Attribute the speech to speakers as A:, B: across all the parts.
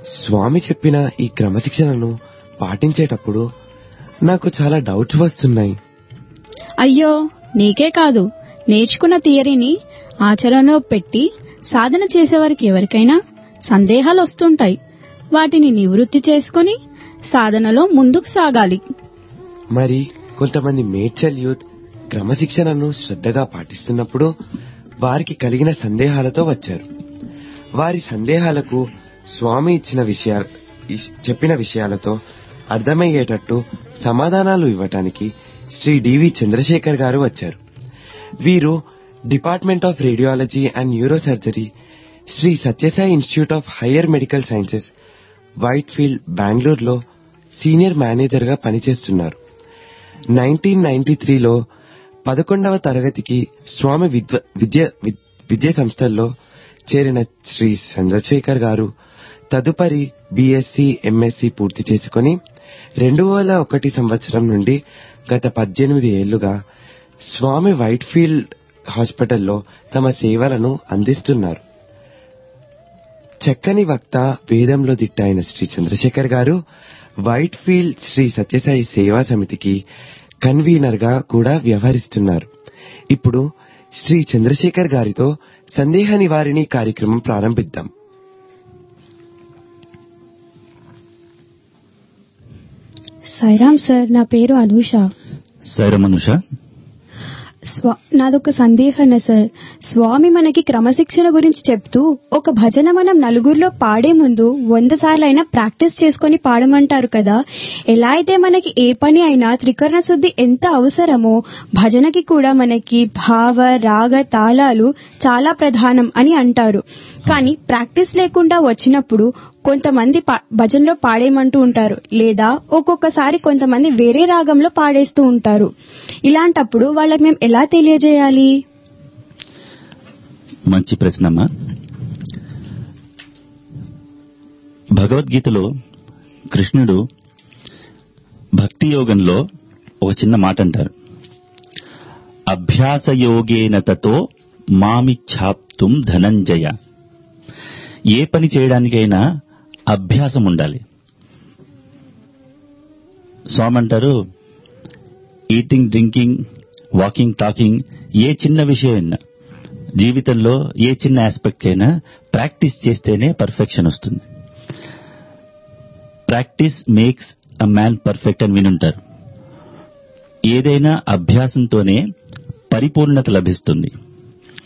A: స్వామి చెప్పిన ఈ క్రమశిక్షణను పాటించేటప్పుడు నాకు చాలా డౌట్స్ వస్తున్నాయి
B: అయ్యో నీకే కాదు నేర్చుకున్న థియరీని ఆచరణలో పెట్టి సాధన చేసేవారికి ఎవరికైనా సందేహాలు వస్తుంటాయి వాటిని నివృత్తి చేసుకొని సాధనలో ముందుకు సాగాలి
A: మరి కొంతమంది మేడ్చల్ యూత్ క్రమశిక్షణను శ్రద్ధగా పాటిస్తున్నప్పుడు వారికి కలిగిన సందేహాలతో వచ్చారు వారి సందేహాలకు స్వామి ఇచ్చిన విషయాలు చెప్పిన విషయాలతో అర్థమయ్యేటట్టు సమాధానాలు ఇవ్వటానికి శ్రీ డివి చంద్రశేఖర్ గారు వచ్చారు వీరు department of radiology and neuro surgery Shri Sathya Sai institute of higher medical sciences white field బెంగళూరులో సీనియర్ మేనేజర్ గా పనిచేస్తున్నారు నైన్టీన్ నైన్టీ త్రీలో పదకొండవ తరగతికి స్వామి విద్వ విద్య విద్- విద్యా సంస్థల్లో చేరిన శ్రీ చంద్రశేఖర్ గారు తదుపరి బీఎస్సీ ఎంఎస్సీ పూర్తి చేసుకుని రెండు వేల ఒకటి సంవత్సరం నుండి గత పద్దెనిమిది ఏళ్లుగా స్వామి వైట్ ఫీల్డ్ హాస్పిటల్లో తమ సేవలను అందిస్తున్నారు చక్కని వక్త వేదంలో దిట్టైన శ్రీ చంద్రశేఖర్ గారు వైట్ ఫీల్డ్ శ్రీ సత్యసాయి సేవా సమితికి కన్వీనర్ గా కూడా వ్యవహరిస్తున్నారు ఇప్పుడు శ్రీ చంద్రశేఖర్ గారితో సందేహ నివారిణి కార్యక్రమం ప్రారంభిద్దాం
C: సాయిరామ్ సార్ నా పేరు అనూష
D: సైరమనుష
C: స్వా నాదొక సందేహన సార్ స్వామి మనకి క్రమశిక్షణ గురించి చెప్తూ ఒక భజన మనం నలుగురిలో పాడే ముందు వంద సార్లైనా ప్రాక్టీస్ చేసుకొని పాడమంటారు కదా ఎలా అయితే మనకి ఏ పని అయినా త్రికరణ శుద్ధి ఎంత అవసరమో భజనకి కూడా మనకి భావ రాగ తాళాలు చాలా ప్రధానం అని అంటారు కానీ ప్రాక్టీస్ లేకుండా వచ్చినప్పుడు కొంతమంది పా- భజనలో పాడేయమంటూ ఉంటారు లేదా ఒక్కొక్కసారి కొంతమంది వేరే రాగంలో పాడేస్తూ ఉంటారు ఇలాంటప్పుడు వాళ్ళకి మేము ఎలా తెలియజేయాలి
D: మంచి ప్రశ్నమ్మా భగవద్గీతలో కృష్ణుడు భక్తి యోగంలో ఒక చిన్న మాట అంటారు అభ్యాసయోగేన తతో మామిచ్ఛాప్తుం ధనంజయ ఏ పని చేయడానికైనా అభ్యాసం ఉండాలి స్వామి అంటారు ఈటింగ్ డ్రింకింగ్ వాకింగ్ టాకింగ్ ఏ చిన్న విషయమైనా జీవితంలో ఏ చిన్న ఆస్పెక్ట్ అయినా ప్రాక్టీస్ చేస్తేనే పర్ఫెక్షన్ వస్తుంది practice makes a man perfect అని వినుంటారు ఏదైనా అభ్యాసంతోనే పరిపూర్ణత లభిస్తుంది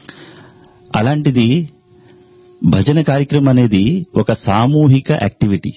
D: అలాంటిది భజన కార్యక్రమం అనేది ఒక సామూహిక యాక్టివిటీ